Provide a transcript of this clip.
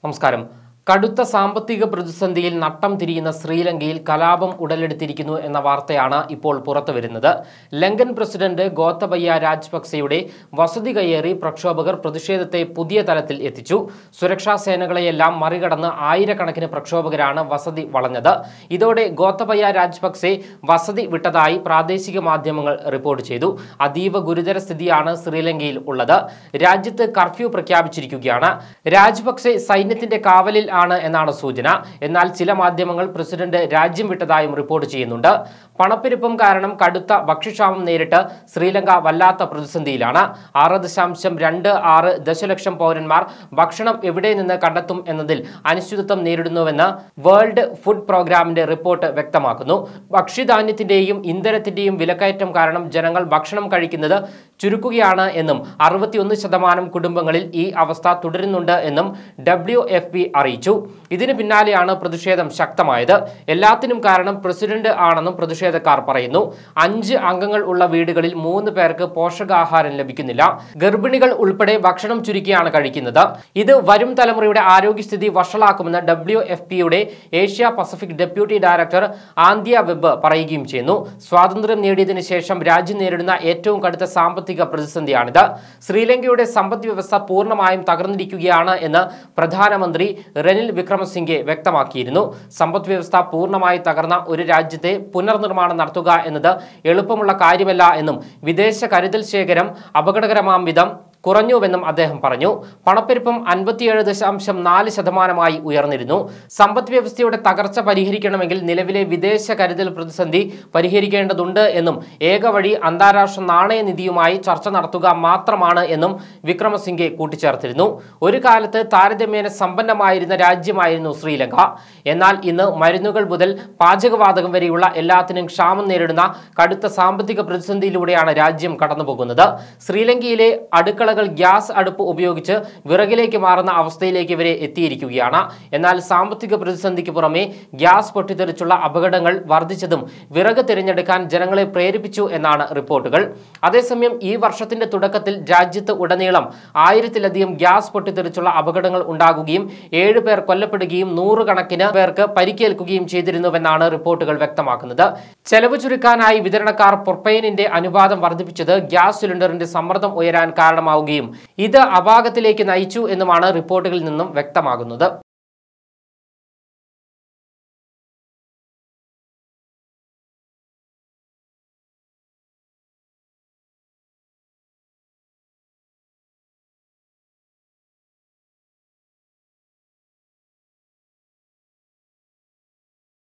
നമസ്കാരം കടുത്ത സാമ്പത്തിക പ്രതിസന്ധിയിൽ നട്ടം തിരിയുന്ന ശ്രീലങ്കയിൽ കലാപം ഉടലെടുത്തിരിക്കുന്നു എന്ന വാർത്തയാണ് ഇപ്പോൾ പുറത്തു വരുന്നത് ലങ്കൻ പ്രസിഡന്റ് ഗോത്തബയ്യ രാജപക്സെയുടെ വസതി കയ്യേറി പ്രക്ഷോഭകർ പ്രതിഷേധത്തെ പുതിയ തലത്തിൽ എത്തിച്ചു സുരക്ഷാ സേനകളെയെല്ലാം മറികടന്ന് ആയിരക്കണക്കിന് പ്രക്ഷോഭകരാണ് വസതി വളഞ്ഞത് ഇതോടെ ഗോത്തബയ്യ രാജപക്സെ വസതി വിട്ടതായി പ്രാദേശിക മാധ്യമങ്ങൾ റിപ്പോർട്ട് ചെയ്തു അതീവ ഗുരുതര സ്ഥിതിയാണ് ശ്രീലങ്കയിൽ ഉള്ളത് രാജ്യത്ത് കർഫ്യൂ പ്രഖ്യാപിച്ചിരിക്കുകയാണ് രാജപക്സെ സൈന്യത്തിന്റെ കാവലിൽ ആണ് എന്നാണ് സൂചന എന്നാൽ ചില മാധ്യമങ്ങൾ പ്രസിഡന്റ് രാജ്യം വിട്ടതായും റിപ്പോർട്ട് ചെയ്യുന്നുണ്ട് പണപ്പെരുപ്പം കാരണം കടുത്ത ഭക്ഷ്യക്ഷാമം നേരിട്ട് ശ്രീലങ്ക വല്ലാത്ത പ്രതിസന്ധിയിലാണ് ആറ് ദശാംശം രണ്ട് ആറ് ദശലക്ഷം പൗരന്മാർ ഭക്ഷണം എവിടെ നിന്ന് കണ്ടെത്തും എന്നതിൽ അനിശ്ചിതത്വം നേരിടുന്നുവെന്ന് വേൾഡ് ഫുഡ് പ്രോഗ്രാമിന്റെ റിപ്പോർട്ട് വ്യക്തമാക്കുന്നു ഭക്ഷ്യധാന്യത്തിന്റെയും ഇന്ധനത്തിന്റെയും വിലക്കയറ്റം കാരണം ജനങ്ങൾ ഭക്ഷണം കഴിക്കുന്നത് ചുരുക്കുകയാണ് എന്നും അറുപത്തിയൊന്ന് ശതമാനം കുടുംബങ്ങളിൽ ഈ അവസ്ഥ തുടരുന്നുണ്ട് എന്നും ഡബ്ല്യു എഫ് പി അറിയിച്ചു ഇതിന് പിന്നാലെയാണ് പ്രതിഷേധം ശക്തമായത് എല്ലാത്തിനും കാരണം പ്രസിഡന്റ് ആണെന്നും പ്രതിഷേധക്കാർ പറയുന്നു അഞ്ച് അംഗങ്ങൾ ഉള്ള വീടുകളിൽ മൂന്ന് പേർക്ക് പോഷകാഹാരം ലഭിക്കുന്നില്ല ഗർഭിണികൾ ഉൾപ്പെടെ ഭക്ഷണം ചുരുക്കിയാണ് കഴിക്കുന്നത് ഇത് വരും തലമുറയുടെ ആരോഗ്യസ്ഥിതി വഷളാക്കുമെന്ന് ഡബ്ല്യു എഫ് പിയുടെ Asia Pacific deputy director Anthea Webb പറയുകയും ചെയ്യുന്നു സ്വാതന്ത്ര്യം നേടിയതിനു ശേഷം രാജ്യം നേരിടുന്ന ഏറ്റവും കടുത്ത സാമ്പത്തിക പ്രതിസന്ധിയാണിത് ശ്രീലങ്കയുടെ സമ്പദ് വ്യവസ്ഥ പൂർണ്ണമായും തകർന്നിരിക്കുകയാണ് എന്ന് പ്രധാനമന്ത്രി റെനിൽ വിക്രമസിംഗെ വ്യക്തമാക്കിയിരുന്നു സമ്പദ് വ്യവസ്ഥ പൂർണ്ണമായി തകർന്ന ഒരു രാജ്യത്തെ പുനർനിർമ്മാണം നടത്തുക എന്നത് എളുപ്പമുള്ള കാര്യമല്ല എന്നും വിദേശ കരുതൽ ശേഖരം അപകടകരമാം വിധം കുറഞ്ഞുവെന്നും അദ്ദേഹം പറഞ്ഞു പണപ്പെരുപ്പം അൻപത്തിയേഴ് ദശാംശം നാല് ശതമാനമായി ഉയർന്നിരുന്നു സമ്പദ് വ്യവസ്ഥയുടെ തകർച്ച പരിഹരിക്കണമെങ്കിൽ നിലവിലെ വിദേശ കരുതൽ പ്രതിസന്ധി പരിഹരിക്കേണ്ടതുണ്ട് എന്നും ഏക വഴി അന്താരാഷ്ട്ര നാണയനിധിയുമായി ചർച്ച നടത്തുക മാത്രമാണ് എന്നും വിക്രമസിംഗെ കൂട്ടിച്ചേർത്തിരുന്നു ഒരു കാലത്ത് താരതമ്യേന സമ്പന്നമായിരുന്ന രാജ്യമായിരുന്നു ശ്രീലങ്ക എന്നാൽ ഇന്ന് മരുന്നുകൾ മുതൽ പാചകവാതകം വരെയുള്ള എല്ലാത്തിനും ക്ഷാമം നേരിടുന്ന കടുത്ത സാമ്പത്തിക പ്രതിസന്ധിയിലൂടെയാണ് രാജ്യം കടന്നുപോകുന്നത് ശ്രീലങ്കയിലെ അടുക്കളകൾ ഗ്യാസ് അടുപ്പ് ഉപയോഗിച്ച് വിറകിലേക്ക് മാറുന്ന അവസ്ഥയിലേക്ക് വരെ എത്തിയിരിക്കുകയാണ് എന്നാൽ സാമ്പത്തിക പ്രതിസന്ധിക്ക് പുറമെ ഗ്യാസ് പൊട്ടിത്തെറിച്ചുള്ള അപകടങ്ങൾ വർദ്ധിച്ചതും വിറക് തിരഞ്ഞെടുക്കാൻ ജനങ്ങളെ പ്രേരിപ്പിച്ചു എന്നാണ് റിപ്പോർട്ടുകൾ അതേസമയം ഈ വർഷത്തിന്റെ തുടക്കത്തിൽ രാജ്യത്ത് ഉടനീളം ആയിരത്തിലധികം ഗ്യാസ് പൊട്ടിത്തെറിച്ചുള്ള അപകടങ്ങൾ ഉണ്ടാകുകയും ഏഴ് പേർ കൊല്ലപ്പെടുകയും നൂറുകണക്കിന് പേർക്ക് പരിക്കേൽക്കുകയും ചെയ്തിരുന്നുവെന്നാണ് റിപ്പോർട്ടുകൾ വ്യക്തമാക്കുന്നത് ചെലവ് ചുരുക്കാനായി വിതരണക്കാർ പ്രൊപ്പൈനിന്റെ അനുപാതം വർദ്ധിപ്പിച്ചത് ഗ്യാസ് സിലിണ്ടറിന്റെ സമ്മർദ്ദം ഉയരാൻ കാരണമാവുകയും ഇത് അപാകത്തിലേക്ക് നയിച്ചു എന്നുമാണ് റിപ്പോർട്ടുകളിൽ നിന്നും വ്യക്തമാകുന്നത്